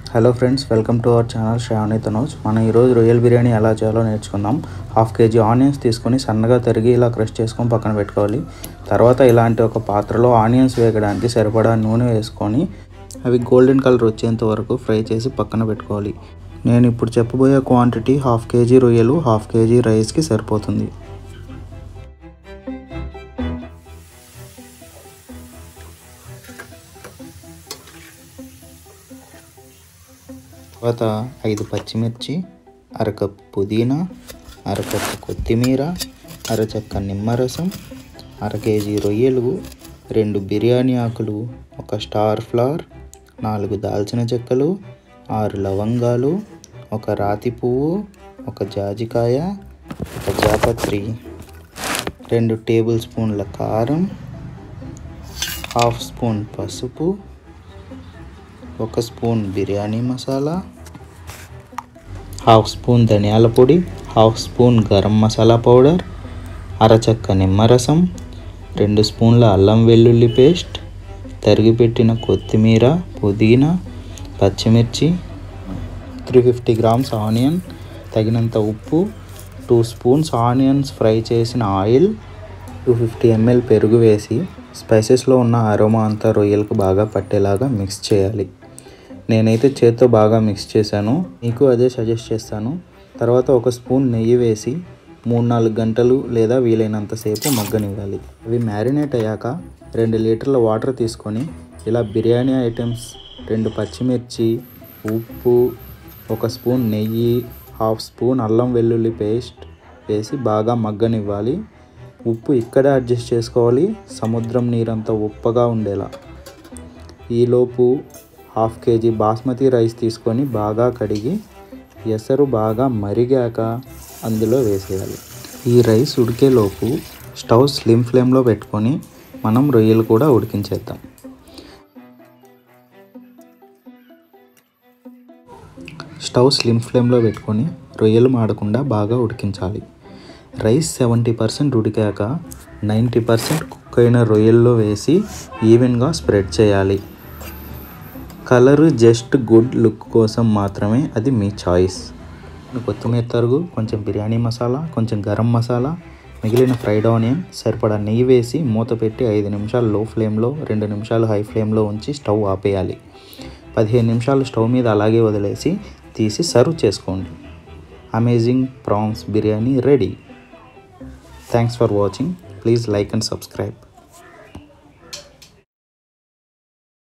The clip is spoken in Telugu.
hello friends welcome to our channel Shravani Tanoj మనం ఈరోజు రొయ్యల బిర్యానీ ఎలా చేయాలో నేర్చుకుందాం హాఫ్ కేజీ ఆనియన్స్ తీసుకొని సన్నగా తరిగి ఇలా క్రష్ చేసుకొని పక్కన పెట్టుకోవాలి తర్వాత ఇలాంటి ఒక పాత్రలో ఆనియన్స్ వేగడానికి సరిపడా నూనె వేసుకొని అవి గోల్డెన్ కలర్ వచ్చేంత వరకు ఫ్రై చేసి పక్కన పెట్టుకోవాలి నేను ఇప్పుడు చెప్పబోయే క్వాంటిటీ హాఫ్ కేజీ రొయ్యలు హాఫ్ కేజీ రైస్కి సరిపోతుంది తర్వాత ఐదు పచ్చిమిర్చి అరకప్పు పుదీనా అరకప్పు కొత్తిమీర అరచక్క నిమ్మరసం అర కేజీ రొయ్యలు రెండు బిర్యానీ ఆకులు ఒక స్టార్ ఫ్లవర్ నాలుగు దాల్చిన చెక్కలు ఆరు లవంగాలు ఒక రాతి పువ్వు ఒక జాజికాయ ఒక జాపత్రి రెండు టేబుల్ స్పూన్ల కారం హాఫ్ స్పూన్ పసుపు ఒక spoon biryani masala half spoon ధనియాల పొడి half spoon garam masala powder అరచక్క నిమ్మరసం రెండు స్పూన్ల అల్లం వెల్లుల్లి పేస్ట్ తరిగి పెట్టిన కొత్తిమీర పుదీనా పచ్చిమిర్చి త్రీ ఫిఫ్టీ గ్రామ్స్ ఆనియన్ తగినంత ఉప్పు టూ స్పూన్స్ ఆనియన్స్ ఫ్రై చేసిన ఆయిల్ టూ ఫిఫ్టీ ఎంఎల్ పెరుగు వేసి స్పైసెస్లో ఉన్న అరోమా అంతా రొయ్యలకు బాగా పట్టేలాగా మిక్స్ చేయాలి నేనైతే చేత్తో బాగా మిక్స్ చేశాను మీకు అదే సజెస్ట్ చేస్తాను తర్వాత ఒక స్పూన్ నెయ్యి వేసి మూడు నాలుగు గంటలు లేదా వీలైనంతసేపు మగ్గనివ్వాలి అవి మ్యారినేట్ అయ్యాక రెండు లీటర్ల వాటర్ తీసుకొని ఇలా బిర్యానీ ఐటమ్స్ రెండు పచ్చిమిర్చి ఉప్పు ఒక స్పూన్ నెయ్యి హాఫ్ స్పూన్ అల్లం వెల్లుల్లి పేస్ట్ వేసి బాగా మగ్గనివ్వాలి ఉప్పు ఇక్కడే అడ్జస్ట్ చేసుకోవాలి సముద్రం నీరంతా ఉప్పగా ఉండేలా ఈలోపు హాఫ్ కేజీ బాస్మతి రైస్ తీసుకొని బాగా కడిగి ఎసరు బాగా మరిగాక అందులో వేసేయాలి ఈ రైస్ ఉడికేలోపు స్టవ్ స్లిమ్ ఫ్లేమ్లో పెట్టుకొని మనం రొయ్యలు కూడా ఉడికించేద్దాం స్టవ్ స్లిమ్ ఫ్లేమ్లో పెట్టుకొని రొయ్యలు మాడకుండా బాగా ఉడికించాలి రైస్ సెవెంటీ పర్సెంట్ ఉడికాక నైంటీ పర్సెంట్ కుక్ అయిన రొయ్యల్లో వేసి ఈవెన్గా స్ప్రెడ్ చేయాలి కలరు జస్ట్ గుడ్ లుక్ కోసం మాత్రమే అది మీ చాయిస్ కొత్తిమీర తరుగు కొంచెం బిర్యానీ మసాలా కొంచెం గరం మసాలా మిగిలిన ఫ్రైడ్ ఆనియన్ సరిపడా నెయ్యి వేసి మూత పెట్టి ఐదు నిమిషాలు లో ఫ్లేమ్లో రెండు నిమిషాలు హై ఫ్లేమ్లో ఉంచి స్టవ్ ఆపేయాలి పదిహేను నిమిషాలు స్టవ్ మీద అలాగే వదిలేసి తీసి సర్వ్ చేసుకోండి amazing prawns biryani ready thanks for watching please like and subscribe